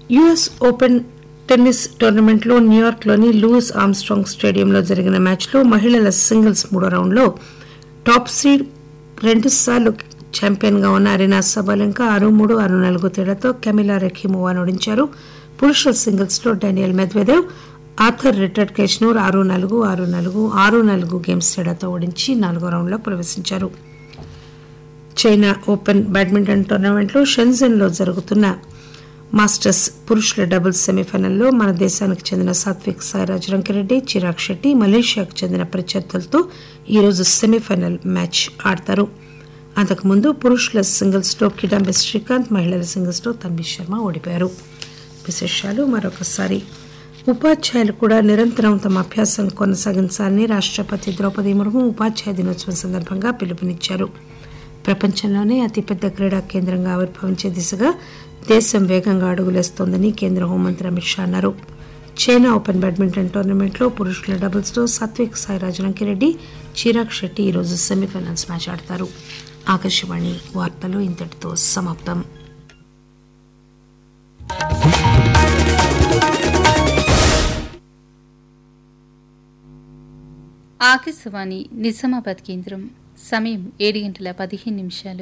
US open tennis టోర్నమెంట్లో న్యూయార్క్లోని Louis Armstrong స్టేడియంలో జరిగిన మ్యాచ్లో మహిళల సింగిల్స్ మూడో రౌండ్లో టాప్ సీడ్ రెండుసార్లు ఛాంపియన్గా ఉన్న అరీనా సబాలెంకా ఆరు మూడు ఆరు నాలుగు తేడాతో కెమిలా రెఖీమోవాను ఓడించారు పురుషుల సింగిల్స్లో డానియల్ మెద్వెదేవ్ ఆథర్ రిటర్డ్ కేష్నూర్ ఆరు నాలుగు ఆరు నాలుగు ఆరు నాలుగు గేమ్స్ తేడాతో ఓడించి నాలుగో రౌండ్లో ప్రవేశించారు చైనా ఓపెన్ బ్యాడ్మింటన్ టోర్నమెంట్లో షెన్జెన్లో జరుగుతున్న మాస్టర్స్ పురుషుల డబుల్స్ సెమీఫైనల్లో మన దేశానికి చెందిన సాత్విక్ సాయిరాజ్ రంకిరెడ్డి చిరాగ్ శెట్టి మలేషియాకు చెందిన ప్రత్యర్థులతో ఈరోజు సెమీఫైనల్ మ్యాచ్ ఆడతారు అంతకుముందు పురుషుల సింగిల్స్లో కిడాంబి శ్రీకాంత్ మహిళల సింగిల్స్లో తన్వి శర్మ ఓడిపోయారు విశేషాలు మరొకసారి ఉపాధ్యాయులు కూడా నిరంతరం తమ అభ్యాసం కొనసాగించాలని రాష్ట్రపతి ద్రౌపది ముర్ము ఉపాధ్యాయ దినోత్సవం సందర్భంగా పిలుపునిచ్చారు ప్రపంచంలోనే అతిపెద్ద క్రీడా కేంద్రంగా ఆవిర్భవించే దిశగా దేశం వేగంగా అడుగులేస్తోందని కేంద్ర హోంమంత్రి అమిత్ షా అన్నారు చైనా ఓపెన్ బ్యాడ్మింటన్ టోర్నమెంట్లో పురుషుల డబుల్స్లో సాత్విక్ సాయిరాజ్ రంకిరెడ్డి చిరాగ్ శెట్టి ఈరోజు సెమీఫైనల్స్ మ్యాచ్ ఆడతారు ఆకాశవాణి వార్తలు ఇంతటితో సమాప్తం ఆకాశవాణి నిజామాబాద్ కేంద్రం సమయం ఏడు గంటల పదిహేను నిమిషాలు